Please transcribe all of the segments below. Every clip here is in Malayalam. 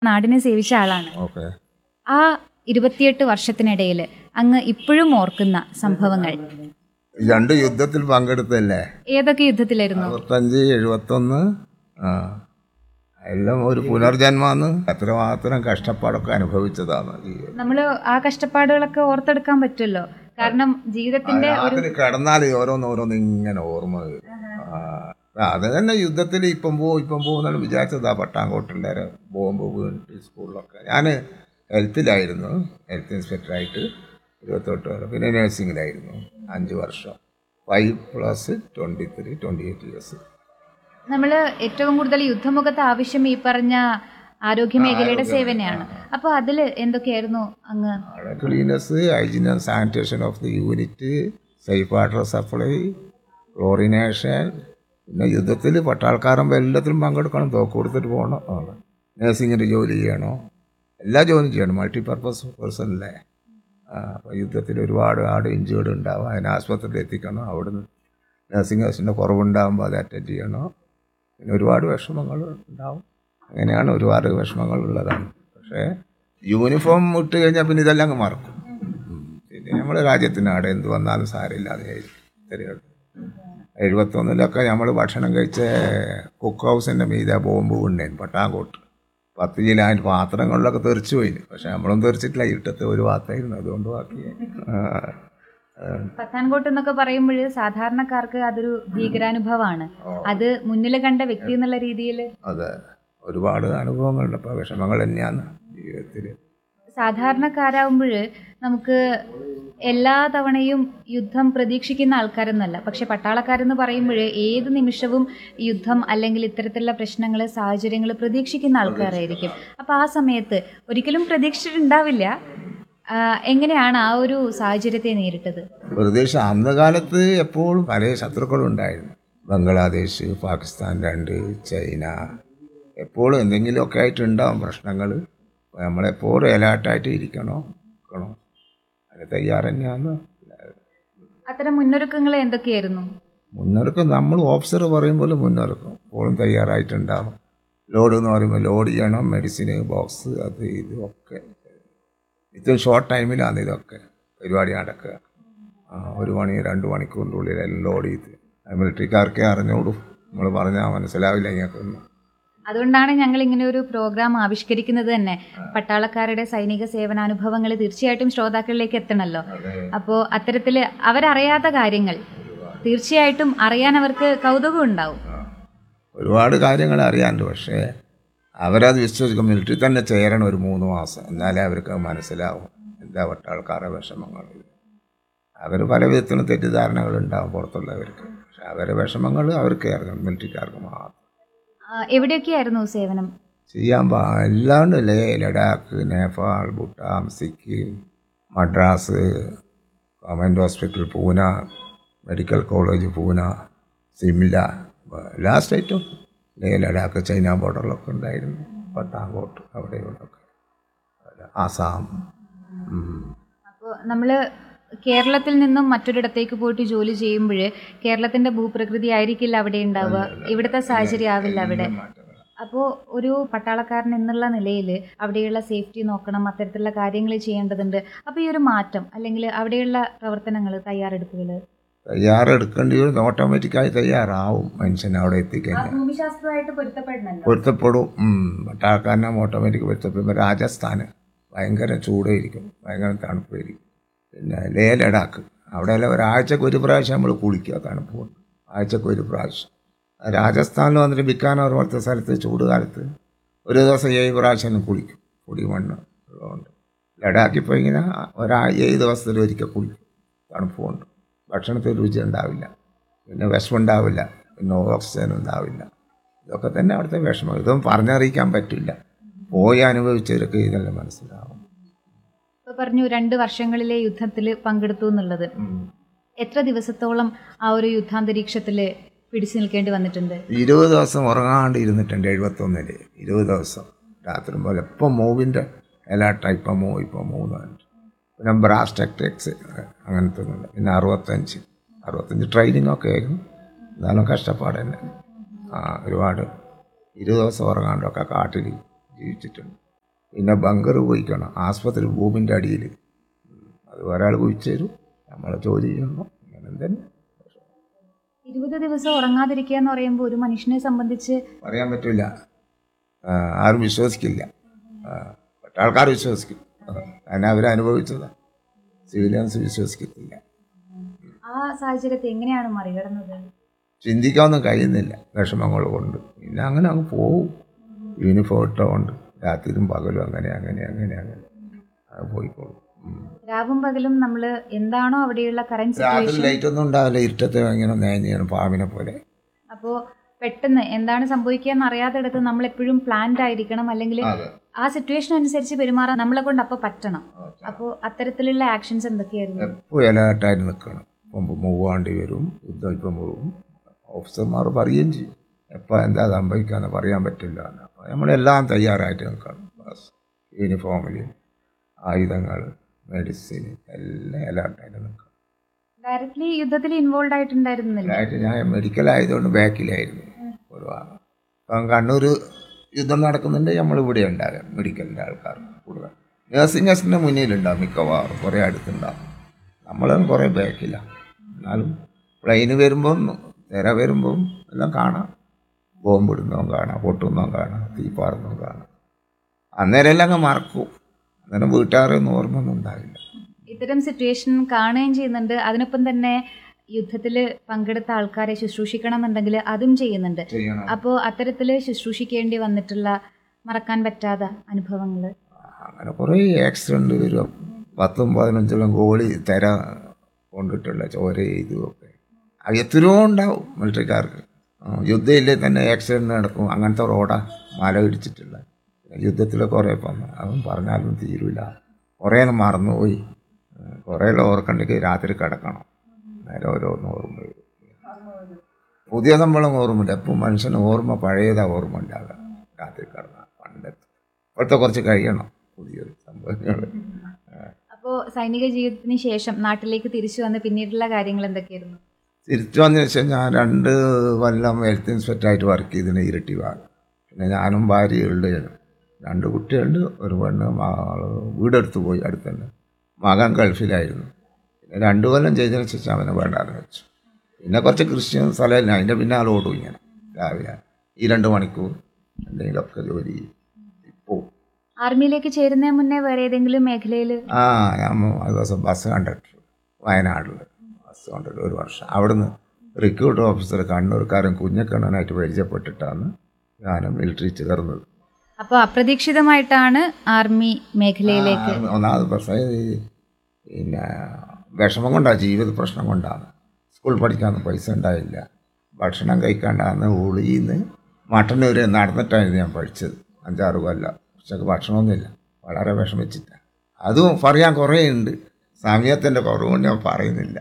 നാടിനെ സേവിച്ച ആളാണ് ഓക്കെ ആ ഇരുപത്തിയെട്ട് വർഷത്തിനിടയിൽ അങ്ങ് ഇപ്പോഴും ഓർക്കുന്ന സംഭവങ്ങൾ രണ്ട് യുദ്ധത്തിൽ പങ്കെടുത്തല്ലേ ഏതൊക്കെ യുദ്ധത്തിലായിരുന്നു അറുപത്തഞ്ച് എഴുപത്തൊന്ന് ആ എല്ലാം ഒരു പുനർജന്മാന്ന് എത്രമാത്രം കഷ്ടപ്പാടൊക്കെ അനുഭവിച്ചതാണ് ജീവിതം നമ്മൾ ആ കഷ്ടപ്പാടുകളൊക്കെ ഓർത്തെടുക്കാൻ പറ്റുമല്ലോ കാരണം ജീവിതത്തിന്റെ രാത്രി കിടന്നാൽ ഓരോന്ന് ഓരോന്ന് ഇങ്ങനെ ഓർമ്മ വരും ആ, അത് തന്നെ യുദ്ധത്തിൽ ഇപ്പം പോവും ഇപ്പം പോകുന്നാണ് വിചാരിച്ചതാ പട്ടാങ്കോട്ടുള്ള ബോംബ് വീണിട്ട് സ്കൂളിലൊക്കെ ഞാൻ ഹെൽത്തിലായിരുന്നു ഹെൽത്ത് ഇൻസ്പെക്ടറായിട്ട് ഇരുപത്തെട്ട് വരെ പിന്നെ നഴ്സിംഗിലായിരുന്നു അഞ്ച് വർഷം five plus twenty three twenty eight years നമ്മൾ ഏറ്റവും കൂടുതൽ യുദ്ധമുഖത്ത് ആവശ്യം ഈ പറഞ്ഞ ആരോഗ്യ മേഖലയുടെ സേവനയാണ് അപ്പോൾ അതിൽ എന്തൊക്കെയായിരുന്നു അങ്ങ് അവിടെ cleanness hygiene and sanitation of the unit safe water supply chlorination പിന്നെ യുദ്ധത്തിൽ പട്ടാൾക്കാരൻ എല്ലാത്തിലും പങ്കെടുക്കണം തോക്ക് കൊടുത്തിട്ട് പോകണം ആണ് നേഴ്സിങ്ങിൻ്റെ ജോലി ചെയ്യണോ എല്ലാ ജോലിയും ചെയ്യണം മൾട്ടിപർപ്പസ് പേഴ്സൺ അല്ലേ അപ്പോൾ യുദ്ധത്തിൽ ഒരുപാട് ആട് ഇഞ്ചേർഡ് ഉണ്ടാവും അതിനെ ആശുപത്രിയിൽ എത്തിക്കണം അവിടുന്ന് നഴ്സിംഗ് ഹൗസിൻ്റെ കുറവുണ്ടാകുമ്പോൾ അത് അറ്റൻഡ് ചെയ്യണം പിന്നെ ഒരുപാട് വിഷമങ്ങൾ ഉണ്ടാവും അങ്ങനെയാണ് ഒരുപാട് വിഷമങ്ങൾ ഉള്ളതാണ് പക്ഷേ യൂണിഫോം ഇട്ട് കഴിഞ്ഞാൽ പിന്നെ ഇതെല്ലാം അങ്ങ് മറക്കും ഉം. പിന്നെ നമ്മുടെ രാജ്യത്തിനാട് എന്ത് വന്നാലും സാരമില്ലാതെ ഇത്രയേ എഴുപത്തൊന്നിലൊക്കെ നമ്മൾ ഭക്ഷണം കഴിച്ച കുക്ക് ഹൗസിൻ്റെ മീതെ ബോംബ് കൊണ്ടേന് പട്ടാങ്കോട്ട് പത്ത് കിലോ അതിൻ്റെ പാത്രങ്ങളിലൊക്കെ തെറിച്ചു പോയിന് പക്ഷെ നമ്മളൊന്നും തെറിച്ചിട്ടില്ല ഇരുട്ടത്ത് ഒരു ഭാഗത്തായിരുന്നു അതുകൊണ്ട് ബാക്കി ആ, അതാണ്. പത്താൻകോട്ട് എന്നൊക്കെ പറയുമ്പോൾ സാധാരണക്കാർക്ക് അതൊരു ഭീകരാനുഭവമാണ് അത് മുന്നിൽ കണ്ട വ്യക്തി എന്നുള്ള രീതിയിൽ അതെ ഒരുപാട് അനുഭവങ്ങളുണ്ട് അപ്പോൾ വിഷമങ്ങൾ തന്നെയാണ് ജീവിതത്തിൽ സാധാരണക്കാരാകുമ്പോൾ നമുക്ക് എല്ലാ തവണയും യുദ്ധം പ്രതീക്ഷിക്കുന്ന ആൾക്കാരൊന്നല്ല പക്ഷെ പട്ടാളക്കാരെന്ന് പറയുമ്പോൾ ഏത് നിമിഷവും യുദ്ധം അല്ലെങ്കിൽ ഇത്തരത്തിലുള്ള പ്രശ്നങ്ങൾ സാഹചര്യങ്ങൾ പ്രതീക്ഷിക്കുന്ന ആൾക്കാരായിരിക്കും അപ്പോൾ ആ സമയത്ത് ഒരിക്കലും പ്രതീക്ഷിച്ചിട്ടുണ്ടാവില്ല ആ, എങ്ങനെയാണ് ആ ഒരു സാഹചര്യത്തെ നേരിട്ടത് പ്രദേശം അന്ന് കാലത്ത് എപ്പോഴും പല ശത്രുക്കളും ഉണ്ടായിരുന്നു ബംഗ്ലാദേശ് പാകിസ്ഥാൻ രണ്ട് ചൈന എപ്പോഴും എന്തെങ്കിലുമൊക്കെ ആയിട്ടുണ്ടാവും പ്രശ്നങ്ങൾ നമ്മളെപ്പോഴും അലേർട്ടായിട്ട് ഇരിക്കണോ നിൽക്കണോ അതിന് തയ്യാറ് തന്നെയാണ് അത്തരം മുന്നൊരുക്കങ്ങൾ എന്തൊക്കെയായിരുന്നു മുന്നൊരുക്കം നമ്മൾ ഓഫീസർ പറയുമ്പോൾ മുന്നൊരുക്കം എപ്പോഴും തയ്യാറായിട്ടുണ്ടാവും ലോഡ് എന്ന് പറയുമ്പോൾ ലോഡ് ചെയ്യണം മെഡിസിന് ബോക്സ് അത് ഇത് ഒക്കെ ഇത്രയും ഷോർട്ട് ടൈമിലാണ് ഇതൊക്കെ പരിപാടി നടക്കുക ആ, ഒരു മണി രണ്ട് മണിക്കൂറിൻ്റെ ഉള്ളിൽ എല്ലാം ലോഡ് ചെയ്ത് മിലിറ്ററിക്കാർക്കേ അറിഞ്ഞോളൂ നമ്മൾ പറഞ്ഞാൽ മനസ്സിലാവില്ല ഞങ്ങൾക്കൊന്നും അതുകൊണ്ടാണ് ഞങ്ങൾ ഇങ്ങനെ ഒരു പ്രോഗ്രാം ആവിഷ്കരിക്കുന്നത് തന്നെ പട്ടാളക്കാരുടെ സൈനിക സേവനാനുഭവങ്ങൾ തീർച്ചയായിട്ടും ശ്രോതാക്കളിലേക്ക് എത്തണമല്ലോ അപ്പോൾ അത്തരത്തിൽ അവരറിയാത്ത കാര്യങ്ങൾ തീർച്ചയായിട്ടും അറിയാൻ അവർക്ക് കൗതുകം ഉണ്ടാവും ഒരുപാട് കാര്യങ്ങൾ അറിയാനുണ്ട് പക്ഷേ അവരത് വിശ്വസിക്കും മിലിറ്ററി തന്നെ ചേരണം ഒരു മൂന്ന് മാസം എന്നാലേ അവർക്ക് അത് മനസ്സിലാവും എന്താ പട്ടാൾക്കാരുടെ വിഷമങ്ങൾ അവർ പല വിധത്തിലും തെറ്റിദ്ധാരണകൾ ഉണ്ടാവും പുറത്തുള്ളവർക്ക് പക്ഷെ അവരുടെ വിഷമങ്ങൾ അവർക്ക് അറിയാം മിലിറ്ററിക്കാർക്ക് മാത്രം ആ, എവിടെയൊക്കെയായിരുന്നു സേവനം ചെയ്യാൻ പാ എല്ലാം ഉണ്ടല്ലേ Ladakh Nepal Bhutan Sikkim Madras government hospital Pune medical college Pune Shimla എല്ലാ സ്റ്റേറ്റും ലേ ലഡാക്ക് ചൈന ബോർഡറിലൊക്കെ ഉണ്ടായിരുന്നു പട്ടാങ്കോട്ട് അവിടെ ഇവിടെയൊക്കെ ആസാം ഉം. അപ്പോൾ നമ്മൾ കേരളത്തിൽ നിന്നും മറ്റൊരിടത്തേക്ക് പോയിട്ട് ജോലി ചെയ്യുമ്പോൾ കേരളത്തിന്റെ ഭൂപ്രകൃതി ആയിരിക്കില്ല അവിടെ ഉണ്ടാവുക ഇവിടുത്തെ സാഹചര്യം ആവില്ല അവിടെ അപ്പോൾ ഒരു പട്ടാളക്കാരൻ എന്നുള്ള നിലയിൽ അവിടെയുള്ള സേഫ്റ്റി നോക്കണം അത്തരത്തിലുള്ള കാര്യങ്ങൾ ചെയ്യേണ്ടതുണ്ട് അപ്പോൾ ഈ ഒരു മാറ്റം അല്ലെങ്കിൽ അവിടെയുള്ള പ്രവർത്തനങ്ങൾ തയ്യാറെടുപ്പുകൾ തയ്യാറെടുക്കേണ്ടി വരും ഓട്ടോമാറ്റിക്കായി തയ്യാറാവും മനുഷ്യൻ അവിടെ എത്തിക്കഴിഞ്ഞാൽ ഭൂമിശാസ്ത്രമായിട്ട് പൊരുത്തപ്പെടണല്ലോ പൊരുത്തപ്പെടും ഉം. പട്ടാൾക്കാരനെ ഓട്ടോമാറ്റിക് പൊരുത്തപ്പെടും രാജസ്ഥാന് ഭയങ്കര ചൂടായിരിക്കും ഭയങ്കര തണുപ്പായിരിക്കും പിന്നെ ലേ ലഡാക്ക് അവിടെയെല്ലാം ഒരാഴ്ചക്ക് ഒരു പ്രാവശ്യം നമ്മൾ കുളിക്കുക തണുപ്പ് കൊണ്ട് ആഴ്ചക്ക് ഒരു പ്രാവശ്യം രാജസ്ഥാനിൽ വന്നിട്ട് ബിക്കാനോർ പോലത്തെ സ്ഥലത്ത് ചൂട് കാലത്ത് ഒരു ദിവസം ഏഴ് പ്രാവശ്യം കുളിക്കും പൊടി മണ്ണ് ഉള്ളതുകൊണ്ട് ലഡാക്കിൽ പോയി ഇങ്ങനെ ഒരാ ഏഴ് ദിവസത്തിൽ ഒരിക്കൽ കുളിക്കും തണുപ്പ് കൊണ്ട് ഭക്ഷണത്തിൽ രുചി ഉണ്ടാവില്ല പിന്നെ വിഷമുണ്ടാവില്ല പിന്നെ ഓക്സിജൻ ഉണ്ടാവില്ല ഇതൊക്കെ തന്നെ അവിടുത്തെ വിഷമം ഇതൊന്നും പറഞ്ഞറിയിക്കാൻ പറ്റില്ല പോയി അനുഭവിച്ചവരൊക്കെ ഇതെല്ലാം മനസ്സിലാവും ഇപ്പോൾ പറഞ്ഞു രണ്ട് വർഷങ്ങളിലെ യുദ്ധത്തിൽ പങ്കെടുത്തു എന്നുള്ളത് എത്ര ദിവസത്തോളം ആ ഒരു യുദ്ധാന്തരീക്ഷത്തിൽ പിടിച്ചു നിൽക്കേണ്ടി വന്നിട്ടുണ്ട് ഇരുപത് ദിവസം ഉറങ്ങാണ്ട് ഇരുന്നിട്ടുണ്ട് എഴുപത്തൊന്നില് ഇരുപത് ദിവസം രാത്രി പോലെ ഇപ്പം മൂവിൻ്റെ എല്ലാ ടൈപ്പം മൂവ് ഇപ്പം മൂന്ന് പിന്നെ ബ്രാസ് ടെക്ടെക്സ് അങ്ങനത്തെ ഒന്നുമില്ല പിന്നെ അറുപത്തഞ്ച് അറുപത്തഞ്ച് ട്രെയിനിങ് ഒക്കെ ആയിരുന്നു എന്നാലും കഷ്ടപ്പാട് തന്നെ ആ ഒരുപാട് ഇരുപത് ദിവസം ഉറങ്ങാണ്ടൊക്കെ കാട്ടിൽ ജീവിച്ചിട്ടുണ്ട് പിന്നെ ബങ്കർ കുഴിക്കണം ആസ്പത്രി ഭൂമിൻ്റെ അടിയിൽ അത് ഒരാൾ കുഴിച്ചു തരും നമ്മളെ ജോലി ചെയ്യണം അങ്ങനെ തന്നെ ഇരുപത് ദിവസം ഉറങ്ങാതിരിക്കുക എന്ന് പറയുമ്പോൾ ഒരു മനുഷ്യനെ സംബന്ധിച്ച് പറയാൻ പറ്റില്ല ആ, ആരും വിശ്വസിക്കില്ല ആ, മറ്റേ ആൾക്കാർ വിശ്വസിക്കും ആ, കാരണം അവരനുഭവിച്ചതാണ് സിവിലിയൻസ് വിശ്വസിക്കത്തില്ല ആ സാഹചര്യത്തെ എങ്ങനെയാണ് മറികടന്നത് ചിന്തിക്കാനൊന്നും കഴിയുന്നില്ല വിഷമങ്ങൾ കൊണ്ട് പിന്നെ അങ്ങനെ അങ്ങ് പോവും യൂണിഫോം ഇട്ടുകൊണ്ട് രാത്രിയും പകലും അങ്ങനെ അങ്ങനെ അങ്ങനെ അങ്ങനെ അത് പോയിക്കോളും ഉം. രാവും പകലും നമ്മൾ എന്താണോ അവിടെയുള്ള കറന്റ് രാത്രി സിറ്റുവേഷൻ ലൈറ്റ് ഒന്നും ഉണ്ടാവില്ല ഇരുട്ടത്തെ ഇങ്ങനെ നേഞ്ഞാണ് പാവിനെ പോലെ അപ്പോൾ പെട്ടെന്ന് എന്താണ് സംഭവിക്കുക എന്ന് അറിയാത്തിടത്ത് നമ്മൾ എപ്പോഴും പ്ലാൻഡ് ആയിരിക്കണം അല്ലെങ്കിൽ അതെ ആ സിറ്റുവേഷൻ അനുസരിച്ച് പെരുമാറാൻ നമ്മളെ കൊണ്ട് അപ്പോൾ പറ്റണം അപ്പോൾ അത്തരത്തിലുള്ള ആക്ഷൻസ് എന്തൊക്കെയായിരുന്നു എപ്പോൾ ഇലകട്ടായിട്ട് നിൽക്കണം ഇപ്പം മൂവാണ്ടി വരും യുദ്ധം ഇപ്പം പോവും ഓഫീസർമാർ പറയുകയും ചെയ്യും എപ്പോൾ എന്താ സംഭവിക്കാന്ന് പറയാൻ പറ്റില്ല എന്ന് അപ്പോൾ നമ്മളെല്ലാം തയ്യാറായിട്ട് നിൽക്കണം ബസ് യൂണിഫോമിൽ ആയുധങ്ങൾ മെഡിസിൻ എല്ലാം അലേർട്ടായിട്ട് നിൽക്കണം ഡയറക്ട്ലി യുദ്ധത്തിൽ ഇൻവോൾവ് ആയിട്ടുണ്ടായിരുന്നില്ല ആയിട്ട് ഞാൻ മെഡിക്കൽ ആയതുകൊണ്ട് ബാക്കിലായിരുന്നു ഒരു ഭാഗം അപ്പം കണ്ണൂർ യുദ്ധം നടക്കുന്നുണ്ട് നമ്മൾ ഇവിടെ ഉണ്ടാകാം മെഡിക്കലിൻ്റെ ആൾക്കാർ കൂടുതൽ നേഴ്സിംഗ് അസിൻ്റെ മുന്നിലുണ്ടാവും മിക്കവാറും കുറേ അടുത്തുണ്ടാവും നമ്മളും കുറേ ബാക്കിലാണ് എന്നാലും പ്ലെയിന് വരുമ്പം തിര വരുമ്പം എല്ലാം കാണാം ബോംബിടുന്നതും കാണാം പൊട്ടുന്നതും കാണാം തീ പാറുന്നതും കാണാം അന്നേരം എല്ലാം അങ്ങ് മറക്കും അന്നേരം വീട്ടുകാരൊന്നും ഓർമ്മ ഒന്നും ഉണ്ടാവില്ല ഇത്തരം സിറ്റുവേഷൻ കാണുകയും ചെയ്യുന്നുണ്ട് അതിനൊപ്പം തന്നെ യുദ്ധത്തിൽ പങ്കെടുത്ത ആൾക്കാരെ ശുശ്രൂഷിക്കണം എന്നുണ്ടെങ്കിൽ അതും ചെയ്യുന്നുണ്ട് ചെയ്യണം അപ്പോൾ അത്തരത്തിൽ ശുശ്രൂഷിക്കേണ്ടി വന്നിട്ടുള്ള മറക്കാൻ പറ്റാത്ത അനുഭവങ്ങൾ അങ്ങനെ കുറേ ആക്സിഡൻറ്റ് വരും പത്തും പതിനഞ്ചോളം ഗോളി തര കൊണ്ടിട്ടുള്ള ചോര ഇതുമൊക്കെ അത് എത്രയോ ഉണ്ടാവും മിലിറ്ററിക്കാർക്ക് യുദ്ധമില്ലേ തന്നെ ആക്സിഡൻറ്റ് നടക്കും അങ്ങനത്തെ റോഡാ മല ഇടിച്ചിട്ടുള്ള യുദ്ധത്തിൽ കുറേ വന്നു അതും പറഞ്ഞാലും തീരില്ല കുറേ മറന്നുപോയി കുറേ ഓർക്കണ്ടെങ്കിൽ രാത്രി കിടക്കണം നേരെ ഓരോന്ന് ഓർമ്മ വരും പുതിയ നമ്മളും ഓർമ്മയുണ്ട് എപ്പോൾ മനുഷ്യന് ഓർമ്മ പഴയതാ ഓർമ്മ ഉണ്ടാകുക രാത്രി കിടന്ന പണ്ടത്തെ ഇപ്പോഴത്തെ കുറച്ച് കഴിയണം പുതിയൊരു സംഭവങ്ങൾ അപ്പോൾ സൈനിക ജീവിതത്തിന് ശേഷം നാട്ടിലേക്ക് തിരിച്ചു വന്ന് പിന്നീടുള്ള കാര്യങ്ങൾ എന്തൊക്കെയായിരുന്നു തിരിച്ചു വന്നതിന് ശേഷം ഞാൻ രണ്ട് കൊല്ലം ഹെൽത്ത് ഇൻസ്പെക്ടറായിട്ട് വർക്ക് ചെയ്തിന് ഇരട്ടി ഭാഗം പിന്നെ ഞാനും ഭാര്യയുണ്ട് രണ്ട് കുട്ടികളുണ്ട് ഒരു പെണ്ണ് മകള് വീടെടുത്ത് പോയി അടുത്ത് തന്നെ മകൻ ഗൾഫിലായിരുന്നു പിന്നെ രണ്ട് കൊല്ലം ചെയ്തതിന് ശേഷം അവനെ വേണ്ടാന്ന് വെച്ചു പിന്നെ കുറച്ച് ക്രിസ്ത്യൻ സ്ഥലമില്ല അതിൻ്റെ പിന്നാലെ ഓടും ഇങ്ങനെ രാവിലെ ഈ രണ്ട് മണിക്കൂർ എന്തെങ്കിലുമൊക്കെ ജോലി ചെയ്യും ഇപ്പോൾ ആർമിയിലേക്ക് ചേരുന്നതിന് മുന്നേ വേറെ ഏതെങ്കിലും മേഖലയിൽ ആ ഞാൻ ഒരു ദിവസം ബസ് കണ്ടക്ടർ വയനാട്ടിൽ ബസ് കണ്ടക്ടർ ഒരു വർഷം അവിടുന്ന് റിക്രൂട്ട് ഓഫീസർ കണ്ണൂർക്കാരൻ കുഞ്ഞക്കണ്ണനായിട്ട് പരിചയപ്പെട്ടിട്ടാണ് ഞാൻ മിലിറ്ററി ചേർന്നത് അപ്പോൾ അപ്രതീക്ഷിതമായിട്ടാണ് ആർമി മേഖലയിലേക്ക് ആ, ഒന്നാമത് പ്രശ്നം ഈ പിന്നെ വിഷമം കൊണ്ടാണ് ജീവിത പ്രശ്നം കൊണ്ടാണ് സ്കൂൾ പഠിക്കാൻ പൈസ ഉണ്ടായില്ല ഭക്ഷണം കഴിക്കാണ്ടാന്ന് ഉളിന്ന് മട്ടന്നൂർ നടന്നിട്ടായിരുന്നു ഞാൻ പഠിച്ചത് അഞ്ചാറ് കൊല്ലം ഉച്ചക്ക് ഭക്ഷണമൊന്നുമില്ല വളരെ വിഷമിച്ചിട്ടാണ് അതും പറയാൻ കുറേ ഉണ്ട് സമയത്തിൻ്റെ കുറവുകൊണ്ട് ഞാൻ പറയുന്നില്ല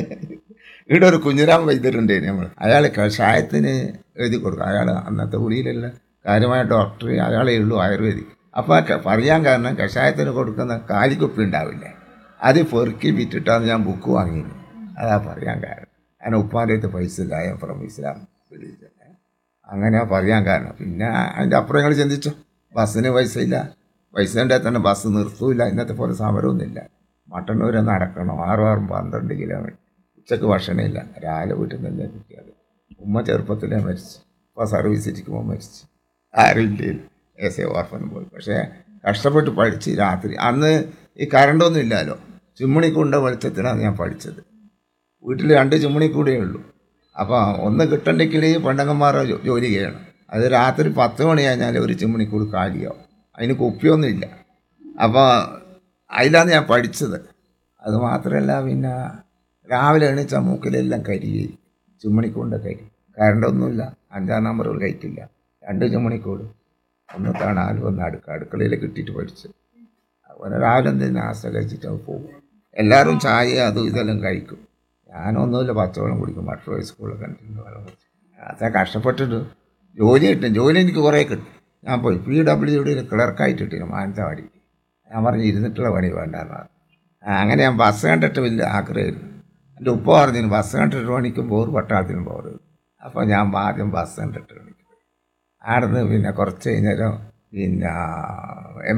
ഇവിടെ ഒരു കുഞ്ഞിരാം വൈദ്യരുണ്ട് നമ്മൾ അയാൾ കഷായത്തിന് എഴുതി കൊടുക്കും അയാൾ അന്നത്തെ ഉളിയിലുള്ള കാര്യമായ ഡോക്ടർ അയാളേ ഉള്ളൂ ആയുർവേദിക് അപ്പോൾ ആ ക- പറയാൻ കാരണം കഷായത്തിന് കൊടുക്കുന്ന കാലിക്കുപ്പി ഉണ്ടാവില്ലേ അത് പെറുക്കി വിറ്റിട്ടാണ് ഞാൻ ബുക്ക് വാങ്ങിയത് അതാ പറയാൻ കാരണം ഞാൻ ഉപ്പാൻ്റെ അടുത്ത് പൈസ ഇല്ല I am from Islam religion അങ്ങനെ പറയാൻ കാരണം പിന്നെ അതിൻ്റെ അപ്പുറം ഞങ്ങൾ ചിന്തിച്ചു ബസ്സിന് പൈസ ഇല്ല പൈസ ഉണ്ടെങ്കിൽ തന്നെ ബസ് നിർത്തൂല ഇന്നത്തെ പോലെ സമരമൊന്നുമില്ല മട്ടന്നൂർ നടക്കണം ആറും ആറും പന്ത്രണ്ട് കിലോമീറ്റർ ഉച്ചക്ക് ഭക്ഷണമില്ല രാവിലെ വീട്ടിൽ നിന്ന് കിട്ടിയത് ഉമ്മ ചെറുപ്പത്തിലേ മരിച്ചു ഇപ്പോൾ സർവീസ് ഇരിക്കുമ്പോൾ മരിച്ചു ആരുമില്ല എസ് എ ഓർഫൻ പോയി പക്ഷേ കഷ്ടപ്പെട്ട് പഠിച്ച് രാത്രി അന്ന് ഈ കറണ്ടൊന്നും ഇല്ലല്ലോ ചിമ്മിണിക്കുണ്ട വെളിച്ചത്തിലാണ് ഞാൻ പഠിച്ചത് വീട്ടിൽ രണ്ട് ചിമ്മിണിക്കൂടിയേ ഉള്ളൂ അപ്പോൾ ഒന്ന് കിട്ടണ്ടെങ്കിൽ പെണ്ണങ്ങന്മാർ ജോ- ജോലി ചെയ്യണം അത് രാത്രി പത്ത് മണി കഴിഞ്ഞാൽ ഒരു ചിമ്മിണിക്കൂട് കാലിയാവും അതിന് കുപ്പിയൊന്നുമില്ല അപ്പോൾ അതിലാണ് ഞാൻ പഠിച്ചത് അത് മാത്രമല്ല പിന്നെ രാവിലെ എണീച്ച മൂക്കിലെല്ലാം കരിയായി ചിമ്മിണിക്കൂണ്ട കരി കറണ്ടൊന്നുമില്ല അഞ്ചാം നമ്പറുകൾ കഴിക്കില്ല രണ്ട് ചിമ്മിണിക്കൂട് ഒന്ന് തണാലും ഒന്ന് അടുക്ക അടുക്കളയിൽ കിട്ടിയിട്ട് പഠിച്ചു അതുപോലെ രാവിലെ എന്തെങ്കിലും നാസ്ത കഴിച്ചിട്ട് അത് പോകും എല്ലാവരും ചായ അതും ഇതെല്ലാം കഴിക്കും ഞാനൊന്നുമില്ല പച്ചവെള്ളം കുടിക്കും മറ്റൊരു സ്കൂളിൽ കണ്ടിട്ടുണ്ട് വെള്ളം കുടിച്ചു അതാ കഷ്ടപ്പെട്ടിട്ട് ജോലി കിട്ടും ജോലി എനിക്ക് കുറേ കിട്ടും ഞാൻ പോയി പി ഡബ്ല്യു ഡിയിൽ ക്ലർക്കായിട്ട് കിട്ടിയിരുന്നു മാനന്തവാടി ഞാൻ പറഞ്ഞു ഇരുന്നിട്ടുള്ള പണി വേണ്ടെന്ന് പറഞ്ഞു. ആ, അങ്ങനെ ഞാൻ ബസ് കണ്ടിട്ട് വലിയ ആഗ്രഹമായിരുന്നു എൻ്റെ ഉപ്പ പറഞ്ഞു ബസ് കണ്ടിട്ട് പണിക്കും പോറ് പട്ടാളത്തിനും പോറ് അപ്പോൾ ഞാൻ ആദ്യം ബസ് കണ്ടിട്ട് പണിക്കും ആടുന്ന് പിന്നെ കുറച്ച് കഴിഞ്ഞേരം പിന്നെ എം